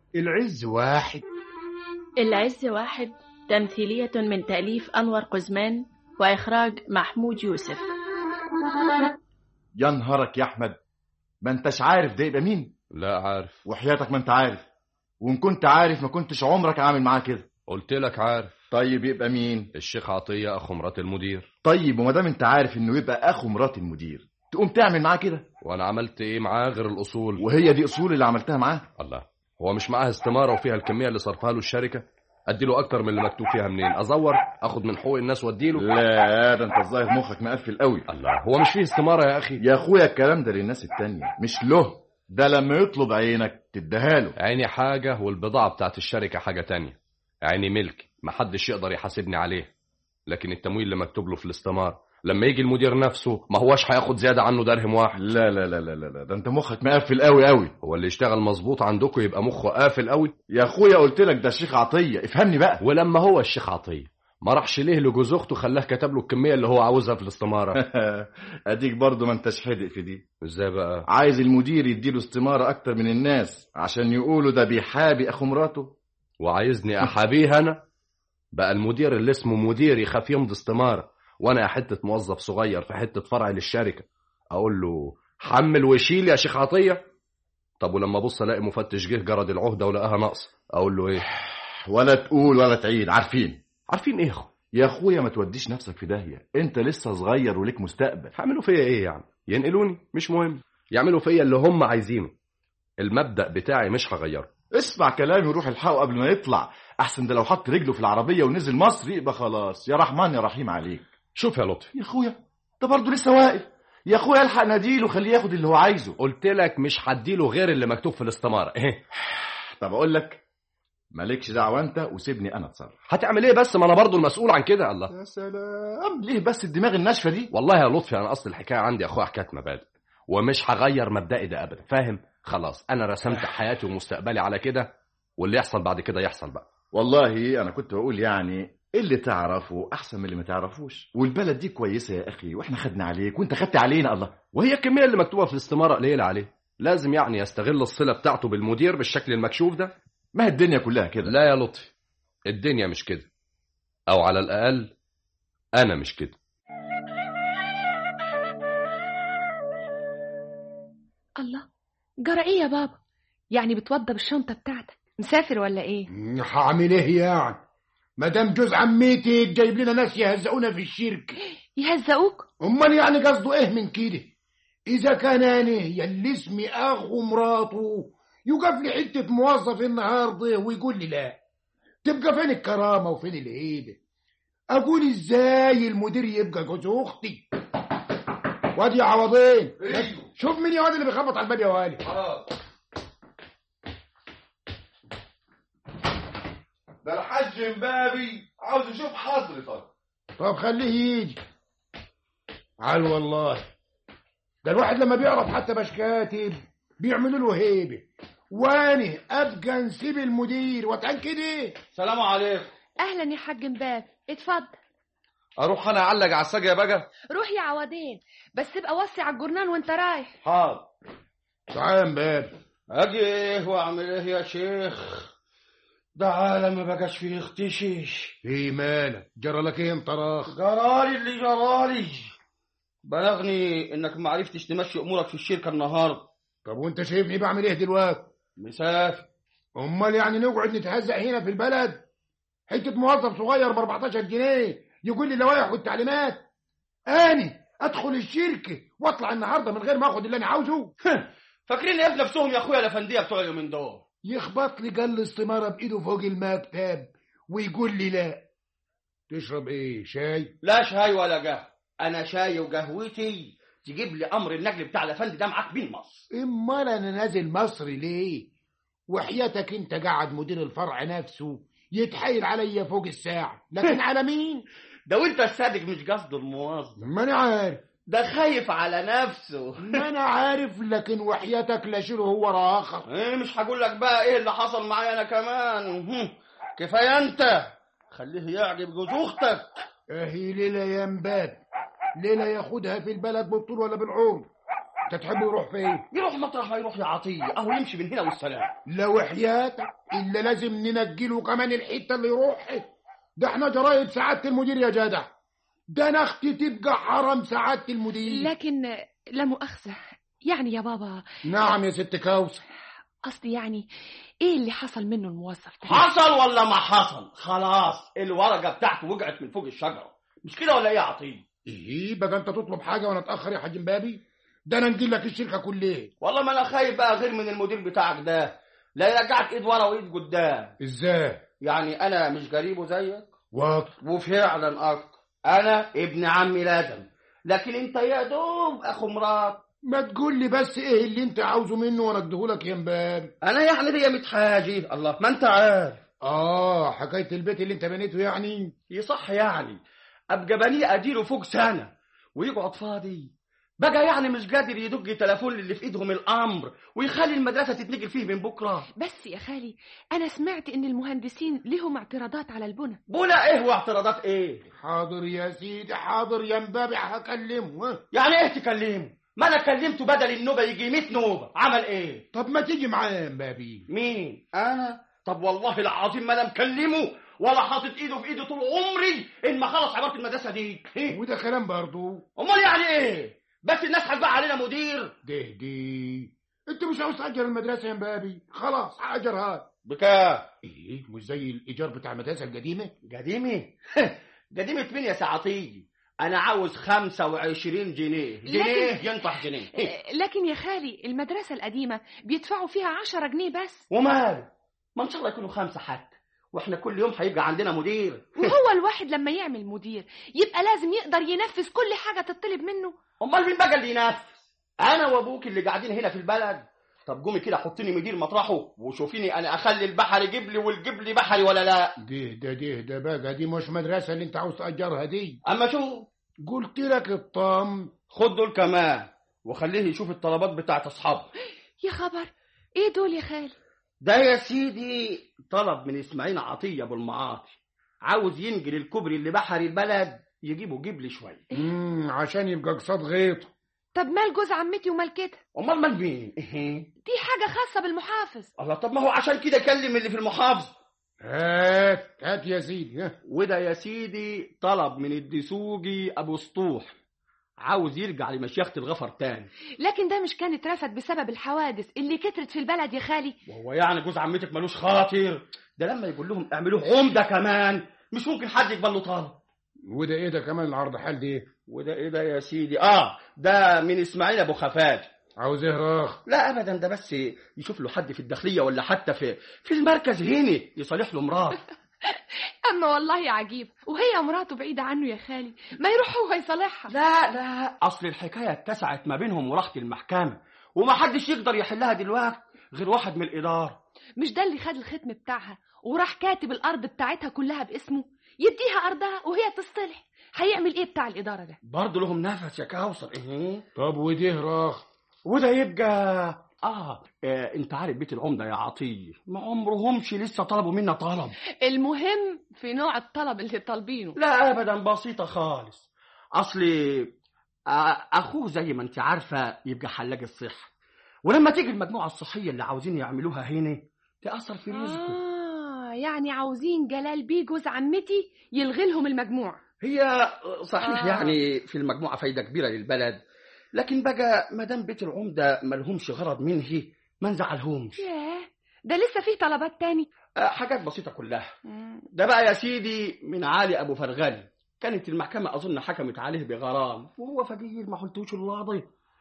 العز واحد العز واحد تمثيلية من تأليف أنور قزمان وإخراج محمود يوسف يا نهارك يا احمد ما انتش عارف ده يبقى مين لا عارف وحياتك ما انت عارف وان كنت عارف ما كنتش عمرك عامل معاه كده قلت لك عارف طيب يبقى مين الشيخ عطية أخو مرات المدير طيب وما دام انت عارف انه يبقى اخو مرات المدير تقوم تعمل معاه كده وأنا عملت إيه معاه غير الأصول وهي دي اصول اللي عملتها معاه الله هو مش معاه استمارة وفيها الكمية اللي صرفها له الشركة أديله أكتر من اللي مكتوب فيها منين أزور أخد من حقوق الناس وأديله لا ده انت الظاهر مخك مقفل قوي الله هو مش فيه استمارة يا أخي يا اخويا الكلام ده للناس التانية مش له ده لما يطلب عينك تديها له عيني حاجة والبضاعة بتاعت الشركة حاجة تانية عيني ملك محدش يقدر يحاسبني عليه لكن التمويل اللي مكتوب له في الاستمار لما يجي المدير نفسه ما هوش هياخد زيادة عنه درهم واحد لا لا لا لا لا لا، ده انت مخك مقفل قوي قوي هو اللي يشتغل مظبوط عندكم يبقى مخه قافل قوي يا اخويا قلت لك ده الشيخ عطية افهمني بقى ولما هو الشيخ عطية ما راحش ليه لجوز اخته خلاه كتب له الكمية اللي هو عاوزها في الاستمارة اديك برضه ما انتش حدق في دي ازاي بقى عايز المدير يديله استمارة اكتر من الناس عشان يقولوا ده بيحابي اخو مراته وعايزني احابيه انا بقى المدير اللي اسمه مدير يخاف يمضي استمارة وانا يا حتة موظف صغير في حتة فرع للشركة اقول له حمل وشيل يا شيخ عطية طب ولما ابص الاقي مفتش جه جرد العهدة ولقاها ناقص اقول له ايه ولا تقول ولا تعيد عارفين عارفين ايه اخو يا اخويا ما توديش نفسك في داهية انت لسه صغير وليك مستقبل هيعملوا فيا ايه يعني ينقلوني مش مهم يعملوا فيا اللي هم عايزينه المبدأ بتاعي مش هغيره اسمع كلامي وروح الحقه قبل ما يطلع احسن ده لو حط رجله في العربية ونزل مصر يبقى خلاص يا رحمن يا رحيم عليك شوف يا لطفي يا اخويا ده برضه لسه واقف يا اخويا الحق ناديله وخليه ياخد اللي هو عايزه قلت لك مش هديله غير اللي مكتوب في الاستمارة ايه طب اقول لك مالكش دعوه انت وسيبني انا اتصرف هتعمل ايه بس ما انا برضو المسؤول عن كده الله يا سلام ليه بس الدماغ الناشفه دي والله يا لطفي انا اصل الحكايه عندي اخويا حكايه مبادئ ومش هغير مبدئي ده ابدا فاهم خلاص انا رسمت حياتي ومستقبلي على كده واللي يحصل بعد كده يحصل بقى والله انا كنت بقول يعني اللي تعرفه احسن من اللي ما تعرفوش والبلد دي كويسه يا اخي واحنا خدنا عليك وانت خدت علينا الله وهي الكميه اللي مكتوبه في الاستماره قليله عليه لازم يعني يستغل الصله بتاعته بالمدير بالشكل المكشوف ده ما هي الدنيا كلها كده لا يا لطفي الدنيا مش كده او على الاقل انا مش كده الله جرى ايه يا بابا يعني بتوضب الشنطه بتاعتك مسافر ولا ايه هعمل ايه يعني ما دام جوز عمتي جايب لنا ناس يهزقونا في الشركه يهزقوك امال يعني قصده ايه من كده اذا كان انا يا اللي اسمي اخو مراته يقف لي حته موظف النهارده ويقول لي لا تبقى فين الكرامه وفين الهيبه اقول ازاي المدير يبقى جوز اختي واد يا عوضين شوف مين يا واد اللي بيخبط على الباب يا والي ده الحاج امبابي عاوز يشوف حضرتك طب خليه يجي عال والله ده الواحد لما بيعرف حتى باش كاتب بيعملوا له هيبه وانا ابقى نسيب المدير واتعن كده سلام عليكم اهلا يا حاج مباب اتفضل اروح انا اعلق على السجا يا بقى روح يا عوضين بس ابقى وصي على الجرنان وانت رايح حاضر تعال باب اجي ايه واعمل ايه يا شيخ ده عالم ما بقاش فيه اختشيش ايه مالك جرى لك ايه انت راخ جرالي اللي جرالي بلغني انك ما عرفتش تمشي امورك في الشركه النهارده طب وانت شايفني بعمل ايه دلوقتي مسافر امال يعني نقعد نتهزق هنا في البلد حته موظف صغير ب 14 جنيه يقول لي اللوائح والتعليمات اني ادخل الشركه واطلع النهارده من غير ما اخد اللي انا عاوزه فاكرين ايه بنفسهم يا اخويا الافنديه بتوع اليومين دول يخبط لي قال استماره بايده فوق المكتب ويقول لي لا تشرب ايه شاي لا شاي ولا قهوه انا شاي وقهوتي تجيب لي امر النقل بتاع الافندي ده معاك بين مصر امال انا نازل مصر ليه وحياتك انت قاعد مدير الفرع نفسه يتحايل عليا فوق الساعه لكن على مين ده وانت الصادق مش قصده الموظف ما انا عارف ده خايف على نفسه ما انا عارف لكن وحياتك لا شيله هو راخر ايه مش هقول لك بقى ايه اللي حصل معايا انا كمان هم، كفايه انت خليه يعجب جوز اختك اهي ليلة يا مباب ليلة ياخدها في البلد بالطول ولا بالعمر انت تحب يروح فين يروح مطرح ما يروح يا عطيه اهو يمشي من هنا والسلام لو حياتك إلا لازم ننجله كمان الحتة اللي يروح ده احنا جرايد سعادة المدير يا جدع ده انا اختي تبقى حرم سعادة المدير لكن لا مؤاخذة يعني يا بابا نعم يا ست كوثر قصدي يعني ايه اللي حصل منه الموظف ده حصل ولا ما حصل خلاص الورقه بتاعته وقعت من فوق الشجره مش كده ولا ايه يا عطيه ايه بقى انت تطلب حاجة وانا اتأخر يا حاج مبابي ده انا نجيب لك الشركة كلها والله ما انا خايف بقى غير من المدير بتاعك ده لا يرجعك ايد ورا وايد قدام ازاي يعني انا مش قريبه زيك وقت وفعلا اكتر انا ابن عمي لازم لكن انت يا دوب اخو مرات ما تقول لي بس ايه اللي انت عاوزه منه وانا اديهولك يا مبابي انا يعني ليا 100 حاجه الله ما انت عارف اه حكاية البيت اللي انت بنيته يعني يصح يعني ابقى بنيه اديله فوق سنه ويقعد فاضي بقى يعني مش قادر يدق تليفون للي في ايدهم الامر ويخلي المدرسه تتنقل فيه من بكره بس يا خالي انا سمعت ان المهندسين لهم اعتراضات على البنى بولا ايه واعتراضات ايه حاضر يا سيدي حاضر يا مبابي هكلمه ها يعني ايه تكلمه ما انا كلمته بدل النوبه يجي 100 نوبه عمل ايه طب ما تيجي معايا يا مبابي مين انا طب والله العظيم ما انا مكلمه ولا حاطط ايده في ايدي طول عمري ان ما خلص عباره المدرسه دي إيه؟ وده كلام برضو امال يعني ايه بس الناس هتبقى علينا مدير ده دي انت مش عاوز تأجر المدرسة يا مبابي خلاص هأجرها بكام ايه مش زي الايجار بتاع المدرسة القديمة قديمه قديمه مين يا سعطية انا عاوز 25 جنيه جنيه ينطح جنيه آه، لكن يا خالي المدرسة القديمة بيدفعوا فيها عشرة جنيه بس وماله ما ان شاء الله يكونوا خمسه حتى واحنا كل يوم هيبقى عندنا مدير وهو الواحد لما يعمل مدير يبقى لازم يقدر ينفذ كل حاجة تطلب منه امال مين بقى اللي ينفذ انا وابوك اللي قاعدين هنا في البلد طب قومي كده حطيني مدير مطرحه وشوفيني انا اخلي البحر يجيب لي والجيب لي بحري ولا لا ده ده ده ده بقى دي مش مدرسة اللي انت عاوز تأجرها دي اما شو قلت لك الطم خد دول كمان وخليه يشوف الطلبات بتاعت اصحابه يا خبر ايه دول يا خالي ده يا سيدي طلب من اسماعيل عطيه ابو المعاطي عاوز ينقل الكوبري اللي بحري البلد يجيبه جيب لي شويه امم عشان يبقى قصاد غيط طب مال جوز عمتي ومال كده امال مال مين إيه؟ دي حاجة خاصة بالمحافظ الله طب ما هو عشان كده كلم اللي في المحافظه هات هات يا سيدي ها وده يا سيدي طلب من الدسوقي ابو سطوح عاوز يرجع لمشيخة الغفر تاني لكن ده مش كان اترفد بسبب الحوادث اللي كترت في البلد يا خالي وهو يعني جوز عمتك ملوش خاطر ده لما يقول لهم اعملوه عمده كمان مش ممكن حد يقبل له طلب وده ايه ده كمان العرض حال دي وده ايه ده يا سيدي اه ده من اسماعيل ابو خفاج عاوز ايه راخ لا ابدا ده بس يشوف له حد في الداخليه ولا حتى في في المركز هنا يصالح له مراد اما والله عجيب وهي مراته بعيدة عنه يا خالي ما يروح هو يصالحها لا لا اصل الحكايه اتسعت ما بينهم وراحت المحكمه وما حدش يقدر يحلها دلوقتي غير واحد من الاداره مش ده اللي خد الختم بتاعها وراح كاتب الارض بتاعتها كلها باسمه يديها ارضها وهي تصطلح هيعمل ايه بتاع الاداره ده برضه لهم نفس يا كوثر ايه طب وده راخ وده يبقى آه. اه انت عارف بيت العمده يا عطيه ما عمرهمش لسه طلبوا منا طلب المهم في نوع الطلب اللي طالبينه لا ابدا بسيطه خالص اصلي آه، اخوه زي ما انت عارفه يبقى حلاق الصحه ولما تيجي المجموعه الصحيه اللي عاوزين يعملوها هنا تاثر في رزقه اه يعني عاوزين جلال بيه جوز عمتي يلغي لهم المجموع هي صحيح آه. يعني في المجموعه فايده كبيره للبلد لكن بقى ما دام بيت العمده ملهمش غرض منه ما نزعلهمش ياه ده لسه فيه طلبات تاني آه، حاجات بسيطه كلها ده بقى يا سيدي من علي ابو فرغلي كانت المحكمة أظن حكمت عليه بغرام وهو فقير ما قلتوش الواضي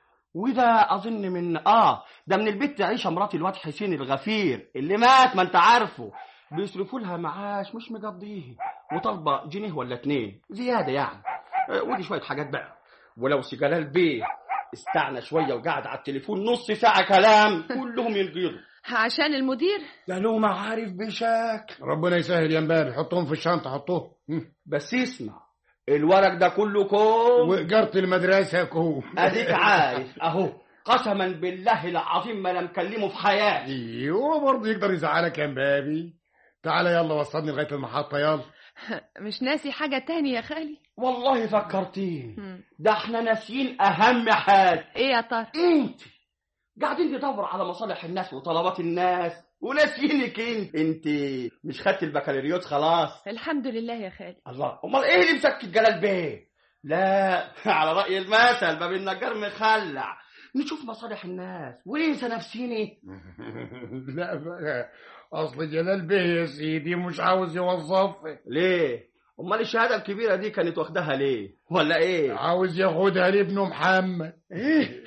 وده أظن من آه ده من البت عيشة مرات الواد حسين الغفير اللي مات ما أنت عارفه بيصرفوا لها معاش مش مقضيه وطالبة جنيه ولا اتنين زيادة يعني آه، ودي شوية حاجات بقى ولو سي جلال بيه استعنى شوية وقعد على التليفون نص ساعة كلام كلهم ينقضوا عشان المدير ده له معارف بشكل ربنا يسهل يا مبابي حطهم في الشنطة حطوهم هم. بس اسمع الورق ده كله كوم وإجارة المدرسة كو اديك عارف اهو قسما بالله العظيم ما انا مكلمه في حياتي ايوه برضه يقدر يزعلك يا مبابي تعالى يلا وصلني لغاية المحطة يلا مش ناسي حاجة تاني يا خالي والله فكرتيني مم. ده احنا ناسيين اهم حاجه ايه يا ترى انت قاعدين تدور على مصالح الناس وطلبات الناس وناسينك انت انت مش خدت البكالوريوس خلاص الحمد لله يا خالي الله امال ايه اللي مسكت جلال بيه لا على راي المثل باب النجار مخلع نشوف مصالح الناس وننسى نفسيني لا بقى اصل جلال بيه يا سيدي مش عاوز يوظفك ليه امال الشهاده الكبيره دي كانت واخداها ليه ولا ايه عاوز ياخدها لابنه محمد ايه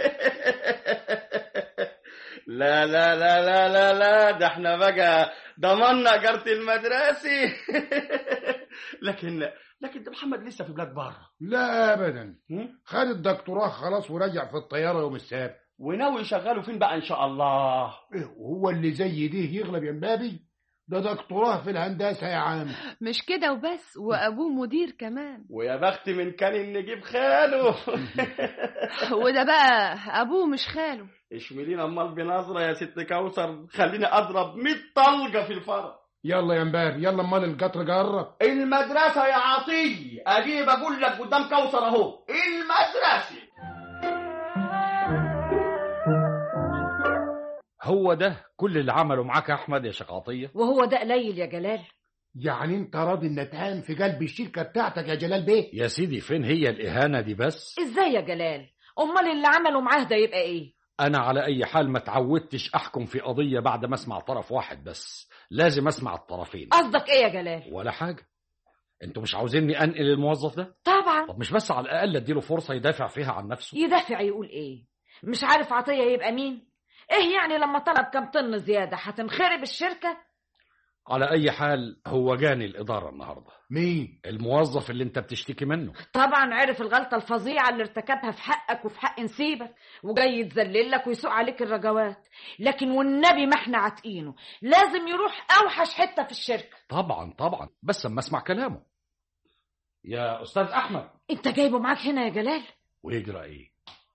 لا لا لا لا لا لا ده احنا بقى ضمنا جارة المدرسة لكن لكن ده محمد لسه في بلاد بره لا ابدا هم؟ خد الدكتوراه خلاص ورجع في الطياره يوم السبت وناوي يشغله فين بقى ان شاء الله إيه، هو اللي زي دي يغلب يا مبابي ده دكتوراه في الهندسه يا عم مش كده وبس وابوه مدير كمان ويا بخت من كان نجيب خاله وده بقى ابوه مش خاله اشملينا امال بنظره يا ست كوثر خليني اضرب 100 طلقه في الفرق يلا يا مبابي يلا امال القطر جرب المدرسه يا عطيه اجيب اقول لك قدام كوثر اهو المدرسه هو ده كل اللي عمله معاك يا احمد يا شيخ عطيه وهو ده قليل يا جلال يعني انت راضي النتهان في قلب الشركه بتاعتك يا جلال بيه يا سيدي فين هي الاهانه دي بس ازاي يا جلال امال اللي عمله معاه ده يبقى ايه انا على اي حال ما تعودتش احكم في قضيه بعد ما اسمع طرف واحد بس لازم اسمع الطرفين قصدك ايه يا جلال ولا حاجه انتوا مش عاوزيني انقل الموظف ده طبعا طب مش بس على الاقل اديله فرصه يدافع فيها عن نفسه يدافع يقول ايه مش عارف عطيه يبقى مين ايه يعني لما طلب كام طن زياده هتنخرب الشركه على اي حال هو جاني الاداره النهارده مين الموظف اللي انت بتشتكي منه طبعا عرف الغلطه الفظيعه اللي ارتكبها في حقك وفي حق نسيبك وجاي يتذللك ويسوق عليك الرجوات لكن والنبي ما احنا عاتقينه لازم يروح اوحش حته في الشركه طبعا طبعا بس اما اسمع كلامه يا استاذ احمد انت جايبه معاك هنا يا جلال ويجرى ايه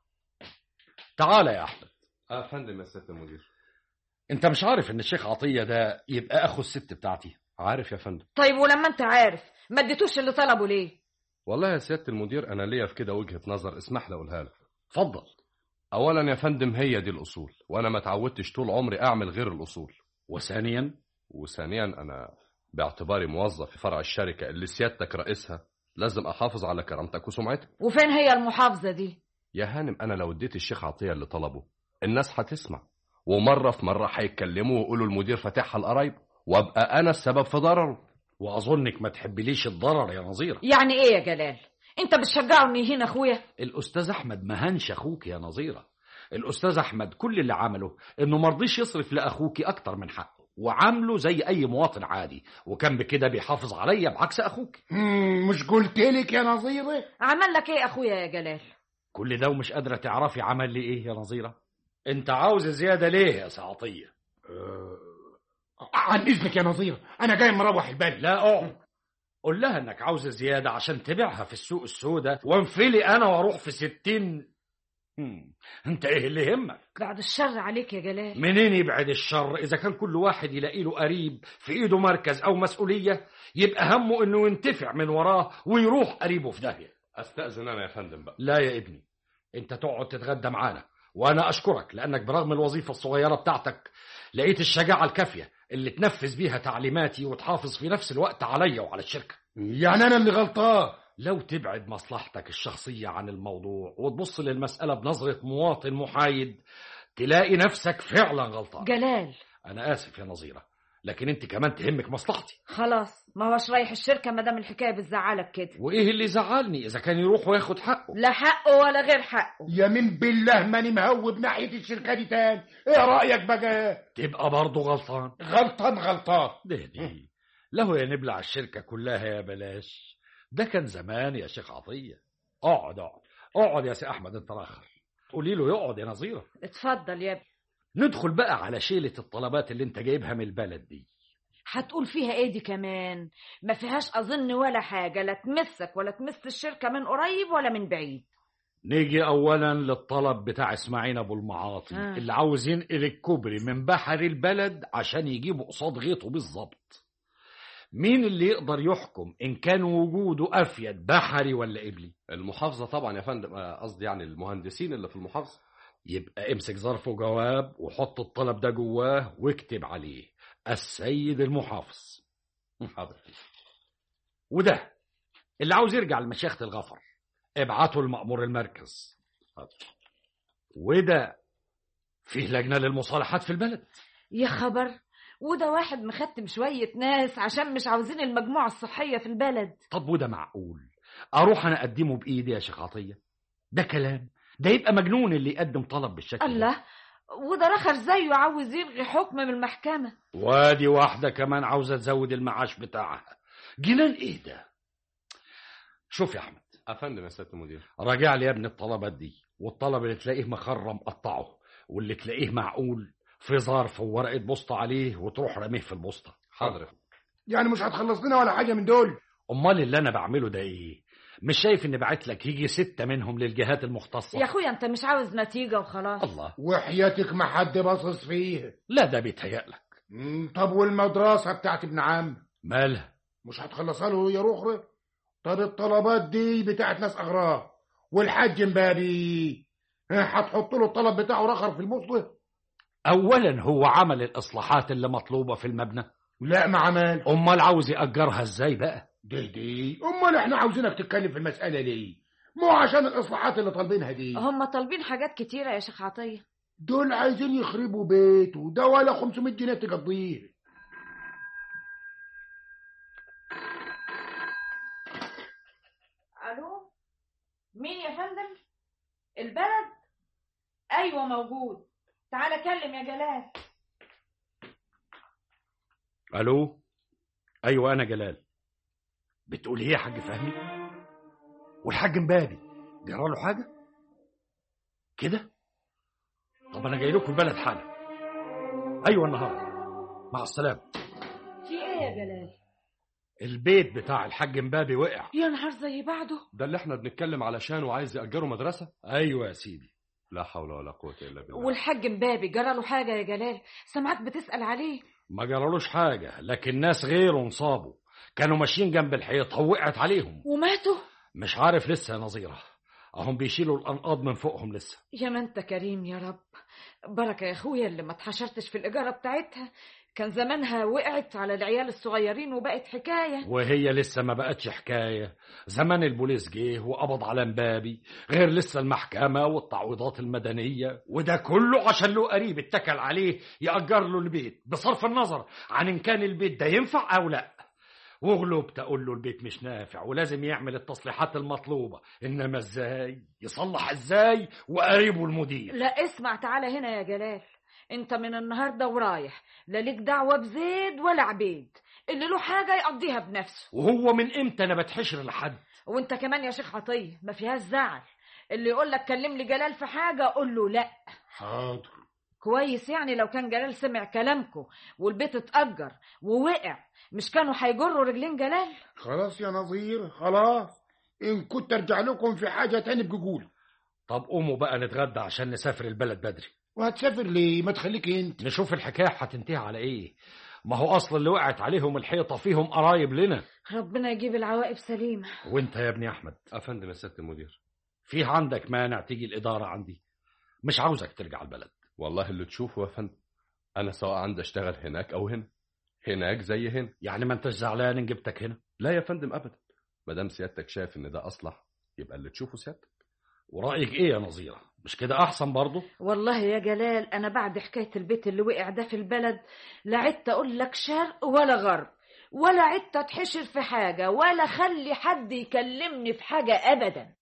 تعال يا احمد اه فندم يا سياده المدير انت مش عارف ان الشيخ عطيه ده يبقى اخو الست بتاعتي عارف يا فندم طيب ولما انت عارف ما اديتوش اللي طلبه ليه والله يا سياده المدير انا ليا في كده وجهه نظر اسمح لي اقولها لك اتفضل اولا يا فندم هي دي الاصول وانا ما اتعودتش طول عمري اعمل غير الاصول وثانيا وثانيا انا باعتباري موظف في فرع الشركه اللي سيادتك رئيسها لازم احافظ على كرامتك وسمعتك وفين هي المحافظه دي يا هانم انا لو اديت الشيخ عطيه اللي طلبه الناس هتسمع ومره في مره هيتكلموا ويقولوا المدير فاتحها القرايب وابقى انا السبب في ضرره واظنك ما تحبليش الضرر يا نظيره يعني ايه يا جلال انت بتشجعه انه يهين اخويا الاستاذ احمد ما هانش اخوك يا نظيره الاستاذ احمد كل اللي عمله انه مرضيش يصرف لاخوك اكتر من حقه وعامله زي اي مواطن عادي وكان بكده بيحافظ عليا بعكس اخوك مم، مش قلت لك يا نظيره عمل لك ايه اخويا يا جلال كل ده ومش قادره تعرفي عمل لي ايه يا نظيره انت عاوز زياده ليه يا سعطيه عن اذنك يا نظيره انا جاي مروح البلد لا اقعد قول لها انك عاوز زياده عشان تبيعها في السوق السوداء وانفلي انا واروح في ستين هم، انت ايه اللي يهمك بعد الشر عليك يا جلال منين يبعد الشر اذا كان كل واحد يلاقي له قريب في ايده مركز او مسؤوليه يبقى همه انه ينتفع من وراه ويروح قريبه في داهيه استاذن انا يا فندم بقى لا يا ابني انت تقعد تتغدى معانا وانا اشكرك لانك برغم الوظيفه الصغيره بتاعتك لقيت الشجاعه الكافيه اللي تنفذ بيها تعليماتي وتحافظ في نفس الوقت عليا وعلى الشركه يعني انا اللي غلطان لو تبعد مصلحتك الشخصيه عن الموضوع وتبص للمساله بنظره مواطن محايد تلاقي نفسك فعلا غلطان جلال انا اسف يا نظيره لكن انت كمان تهمك مصلحتي خلاص ما هوش رايح الشركه ما دام الحكايه بتزعلك كده وايه اللي زعلني اذا كان يروح وياخد حقه لا حقه ولا غير حقه يمين بالله ماني مهوب ناحيه الشركه دي تاني ايه رايك بقى تبقى برضه غلطان غلطان غلطان ده دي له يا نبلع الشركة كلها يا بلاش ده كان زمان يا شيخ عطية اقعد اقعد اقعد يا سي أحمد انت راخر قولي له يقعد يا نظيرة اتفضل يا ابني ندخل بقى على شيلة الطلبات اللي انت جايبها من البلد دي هتقول فيها ايه دي كمان ما فيهاش اظن ولا حاجه لا تمسك ولا تمس الشركه من قريب ولا من بعيد نيجي اولا للطلب بتاع اسماعيل ابو المعاطي آه. اللي عاوز ينقل الكوبري من بحر البلد عشان يجيبه قصاد غيطه بالظبط مين اللي يقدر يحكم ان كان وجوده افيد بحري ولا قبلي المحافظه طبعا يا فندم آه، قصدي يعني المهندسين اللي في المحافظه يبقى امسك ظرف وجواب وحط الطلب ده جواه واكتب عليه السيد المحافظ حاضر وده اللي عاوز يرجع لمشيخة الغفر ابعته لمأمور المركز حاضر وده فيه لجنة للمصالحات في البلد يا خبر وده واحد مختم شوية ناس عشان مش عاوزين المجموعة الصحية في البلد طب وده معقول اروح انا اقدمه بايدي يا شيخ عطيه ده كلام ده يبقى مجنون اللي يقدم طلب بالشكل ده. الله وده رخر زيه عاوز يلغي حكم من المحكمة وادي واحده كمان عاوزه تزود المعاش بتاعها جنان ايه ده شوف يا احمد افندم يا سياده المدير راجع لي يا ابني الطلبات دي والطلب اللي تلاقيه مخرم قطعه واللي تلاقيه معقول في ظرف وورقه بوسطه عليه وتروح رميه في البوسطه حاضر يعني مش هتخلص لنا ولا حاجة من دول امال اللي انا بعمله ده ايه مش شايف اني بعت لك يجي ستة منهم للجهات المختصة يا اخويا انت مش عاوز نتيجة وخلاص الله وحياتك ما حد باصص فيه لا ده بيتهيألك مم، طب والمدرسة بتاعت ابن عم مالها مش هتخلصها له يا رخرة طب الطلبات دي بتاعت ناس أغراب والحاج مبابي ها، هتحط له الطلب بتاعه رخر في المصلح اولا هو عمل الاصلاحات اللي مطلوبة في المبنى لا ما عمل امال عاوز يأجرها ازاي بقى دي دي امال احنا عاوزينك تتكلم في المسألة ليه مو عشان الإصلاحات اللي طالبينها دي هم طالبين حاجات كتيرة يا شيخ عطية دول عايزين يخربوا بيت وده ولا 500 جنيه تقضيه الو مين يا فندم البلد ايوه موجود تعالى كلم يا جلال الو ايوه انا جلال بتقول ايه يا حاج فهمي والحاج مبابي جرى له حاجه كده طب انا جاي لكم البلد حالا ايوه النهارده مع السلامه في ايه يا جلال البيت بتاع الحاج مبابي وقع يا نهار زي بعضه ده اللي احنا بنتكلم علشان وعايز يأجروا مدرسة ايوه يا سيدي لا حول ولا قوة إلا بالله والحاج مبابي جرى له حاجة يا جلال سمعك بتسأل عليه ما جرالوش حاجه لكن ناس غيره انصابوا كانوا ماشيين جنب الحيطه ووقعت عليهم وماتوا مش عارف لسه يا نظيره اهم بيشيلوا الانقاض من فوقهم لسه يا ما انت كريم يا رب بركة يا اخويا اللي ما اتحشرتش في الإجارة بتاعتها كان زمانها وقعت على العيال الصغيرين وبقت حكاية وهي لسه ما بقتش حكايه زمان البوليس جه وقبض على مبابي غير لسه المحكمه والتعويضات المدنيه وده كله عشان له قريب اتكل عليه ياجر له البيت بصرف النظر عن ان كان البيت ده ينفع او لا وغلوب تقول له البيت مش نافع ولازم يعمل التصليحات المطلوبه انما ازاي يصلح ازاي وقريبه المدير لا اسمع تعالى هنا يا جلال انت من النهاردة ورايح لا ليك دعوة بزيد ولا عبيد اللي له حاجة يقضيها بنفسه وهو من امتى انا بتحشر لحد وانت كمان يا شيخ عطية ما فيهاش زعل اللي يقول لك كلم لي جلال في حاجة قول له لا حاضر كويس يعني لو كان جلال سمع كلامكم والبيت اتأجر ووقع مش كانوا هيجروا رجلين جلال خلاص يا نظير خلاص ان كنت ارجع لكم في حاجة تاني بقول طب قوموا بقى نتغدى عشان نسافر البلد بدري وهتسافر ليه ما تخليك انت نشوف الحكايه هتنتهي على ايه ما هو اصل اللي وقعت عليهم الحيطه فيهم قرايب لنا ربنا يجيب العواقب سليمة وانت يا ابني احمد أفندم يا سيادة المدير فيه عندك مانع تيجي الاداره عندي مش عاوزك ترجع البلد والله اللي تشوفه يا فندم أنا سواء عندي أشتغل هناك أو هنا هناك زي هنا يعني ما انتش زعلان ان جبتك هنا لا يا فندم أبدا ما دام سيادتك شايف إن ده أصلح يبقى اللي تشوفه سيادتك ورايك ايه يا نظيره مش كده احسن برضه والله يا جلال انا بعد حكاية البيت اللي وقع ده في البلد لا عدت اقول لك شرق ولا غرب ولا عدت اتحشر في حاجة ولا خلي حد يكلمني في حاجة ابدا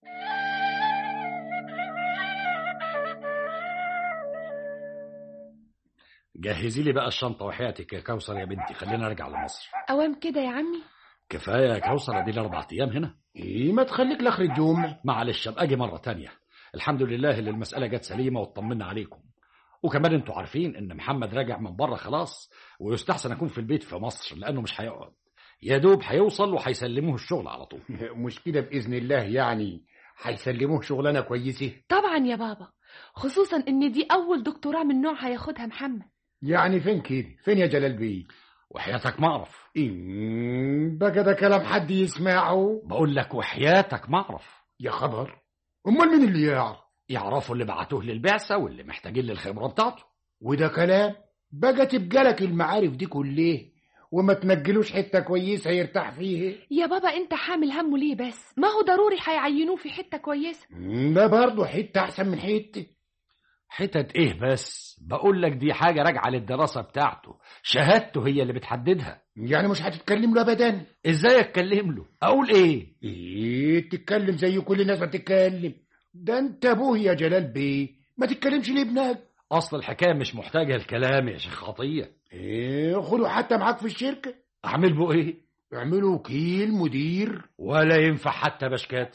جهزي لي بقى الشنطه وحياتك يا كوثر يا بنتي خلينا ارجع لمصر اوام كده يا عمي كفايه يا كوثر ادي لي اربع ايام هنا ايه ما تخليك لاخر الجملة معلش ابقى اجي مره تانية الحمد لله اللي المساله جت سليمه واطمنا عليكم وكمان انتوا عارفين ان محمد راجع من بره خلاص ويستحسن اكون في البيت في مصر لانه مش هيقعد يا دوب هيوصل وهيسلموه الشغل على طول مش كده بإذن الله يعني هيسلموه شغلانة كويسة طبعا يا بابا خصوصا ان دي اول دكتوراه من نوعها ياخدها محمد يعني فين كده فين يا جلال بيه وحياتك ما اعرف إيه بقى ده كلام حد يسمعه بقول لك وحياتك ما اعرف يا خبر امال مين اللي يعرف يعرفوا اللي بعتوه للبعثة واللي محتاجين للخبرة بتاعته وده كلام بقى تبقى لك المعارف دي كلها وما تنجلوش حتة كويسة يرتاح فيها يا بابا انت حامل همه ليه بس ما هو ضروري هيعينوه في حتة كويسة ده برضه حتة أحسن من حتة حتت ايه بس بقول لك دي حاجة راجعة للدراسة بتاعته شهادته هي اللي بتحددها يعني مش هتتكلم له أبدا ازاي اتكلم له اقول ايه إيه تتكلم زي كل الناس ما بتتكلم ده أنت أبوه يا جلال بيه ما تتكلمش لابنك اصل الحكاية مش محتاجة الكلام يا شيخ عطية إيه خده حتى معاك في الشركة اعمل به ايه اعمله وكيل مدير ولا ينفع حتى بشكات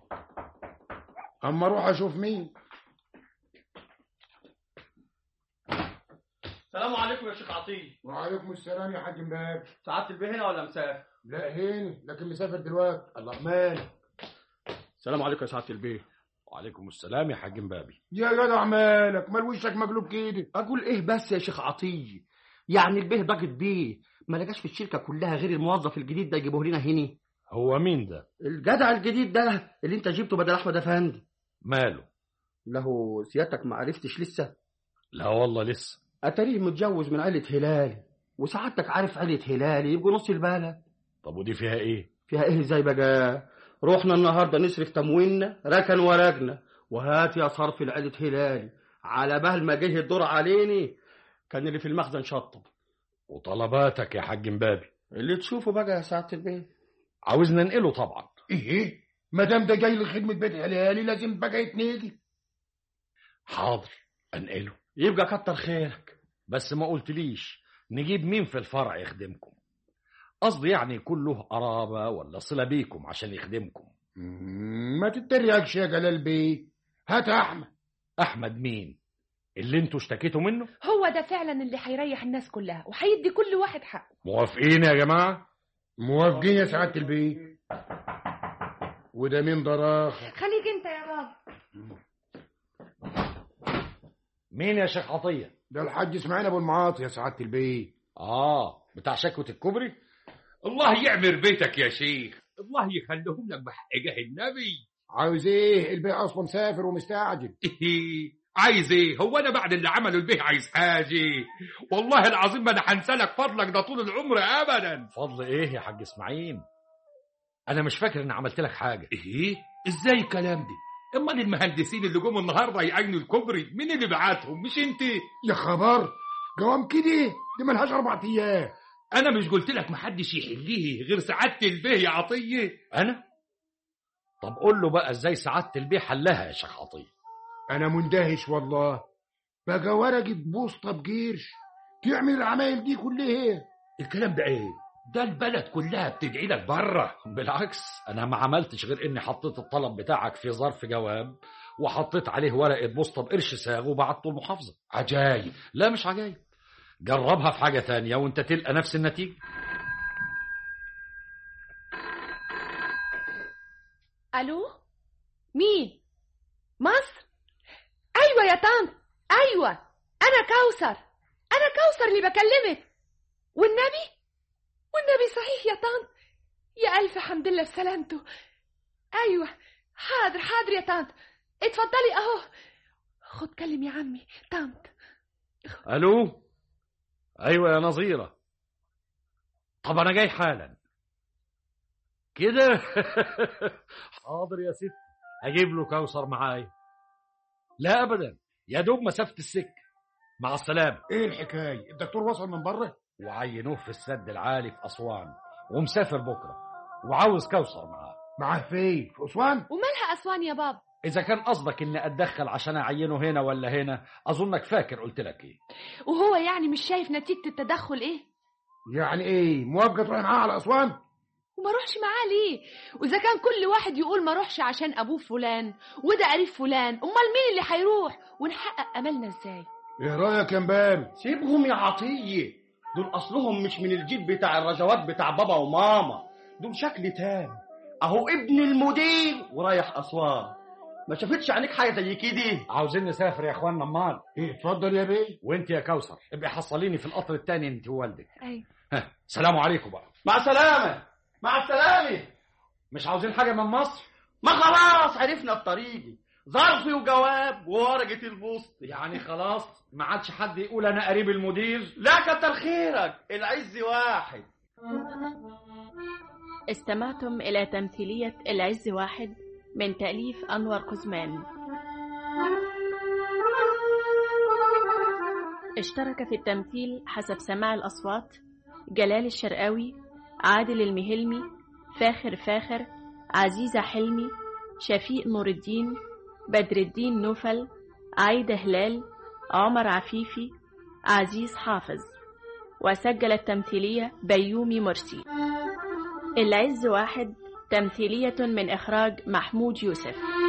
أما أروح أشوف مين السلام عليكم يا شيخ عطيه وعليكم السلام يا حاج مباب سعادة البيه هنا ولا مسافر لا هين لكن مسافر دلوقتي الله مال السلام عليكم يا سعادة البيه وعليكم السلام يا حاج مبابي يا جدع مالك مال وشك مقلوب كده اقول ايه بس يا شيخ عطيه يعني البيه ضاقت بيه ما لقاش في الشركه كلها غير الموظف الجديد ده يجيبوه لنا هنا هو مين ده الجدع الجديد ده اللي انت جبته بدل احمد افندي ماله له سيادتك ما عرفتش لسه لا والله لسه اتاريه متجوز من عيله هلال وسعادتك عارف عيله هلال يبقوا نص البلد طب ودي فيها ايه فيها ايه ازاي بقى رحنا النهارده نصرف تمويننا ركن ورجنا وهات يا صرف العيله هلال على بال ما جه الدور عليني كان اللي في المخزن شطب وطلباتك يا حاج مبابي اللي تشوفه بقى يا سعاده البيه عاوز ننقله طبعا إيه ما دام ده جاي لخدمة بيت حلالي لازم بقى يتنقل حاضر انقله يبقى كتر خيرك بس ما قلتليش نجيب مين في الفرع يخدمكم قصدي يعني يكون له قرابة ولا صلة بيكم عشان يخدمكم مم، ما تتريقش يا جلال بيه هات أحمد أحمد مين اللي انتوا اشتكيتوا منه هو ده فعلا اللي هيريح الناس كلها وهيدي كل واحد حقه موافقين يا جماعة موافقين يا سعادة البيه وده مين ضراخ خليك انت يا بابا مين يا شيخ عطية ده الحاج اسماعيل ابو المعاطي يا سعادة البيه اه بتاع شكوة الكوبري الله يعمر بيتك يا شيخ الله يخليهم لك بحقه النبي عاوز ايه البيه اصلا مسافر ومستعجل عايز ايه هو انا بعد اللي عمله البيه عايز حاجه والله العظيم ما انا هنسالك فضلك ده طول العمر ابدا فضل ايه يا حاج اسماعيل انا مش فاكر اني عملت لك حاجة ايه ازاي الكلام ده امال المهندسين اللي جم النهارده يعينوا الكوبري مين اللي بعتهم مش انت يا خبر جوام كده دي ملهاش اربع ايام انا مش قلت لك محدش يحليه غير سعاده البيه يا عطيه انا طب قول له بقى ازاي سعادة البيه حلها يا شيخ عطية انا مندهش والله بقى ورقة بوسطة بقرش تعمل العمايل دي كلها الكلام ده ايه ده البلد كلها بتدعي لك بره بالعكس انا ما عملتش غير اني حطيت الطلب بتاعك في ظرف جواب وحطيت عليه ورقة بوسطة بقرش ساغ وبعته المحافظة عجايب لا مش عجايب جربها في حاجة تانية وانت تلقى نفس النتيجة الو مين مصر ايوه يا طنط ايوه انا كوثر انا كوثر اللي بكلمك والنبي والنبي صحيح يا طنط يا الف حمد لله بسلامته ايوه حاضر حاضر يا طنط اتفضلي اهو خد كلم يا عمي طنط الو ايوه يا نظيرة طب انا جاي حالا كده حاضر يا ست اجيب له كوثر معايا لا ابدا يا دوب مسافة السكة مع السلامة ايه الحكاية الدكتور وصل من بره وعينوه في السد العالي في أسوان ومسافر بكرة وعاوز كوثر معاه معاه فين في اسوان ومالها اسوان يا بابا إذا كان قصدك إني أتدخل عشان أعينه هنا ولا هنا أظنك فاكر قلت لك إيه وهو يعني مش شايف نتيجة التدخل ايه يعني ايه موافقة تروح معاه على اسوان وما روحش معاه ليه واذا كان كل واحد يقول ما روحش عشان ابوه فلان وده قريب فلان امال مين اللي هيروح ونحقق املنا ازاي ايه رايك يا مبابي سيبهم يا عطيه دول اصلهم مش من الجيل بتاع الرجوات بتاع بابا وماما دول شكل تاني اهو ابن المدير ورايح اسوان ما شافتش عينيك حاجه زي كده عاوزين نسافر يا إخواننا أمال ايه اتفضل يا بيه وأنت يا كوثر ابقي حصليني في القطر التاني أنت ووالدك ايوه ها سلام عليكم بقى مع السلامه مع السلامه مش عاوزين حاجة من مصر ما خلاص عرفنا الطريق ظرف وجواب وورقة البوسط يعني خلاص ما عادش حد يقول انا قريب المدير لا كتر خيرك العز واحد استمعتم إلى تمثيلية العز واحد من تأليف أنور قزمان اشترك في التمثيل حسب سماع الأصوات جلال الشرقاوي عادل المهلمي فاخر فاخر عزيزة حلمي شفيق نور الدين بدر الدين نوفل عايدة هلال عمر عفيفي عزيز حافظ وسجل التمثيلية بيومي مرسي العز واحد تمثيلية من إخراج محمود يوسف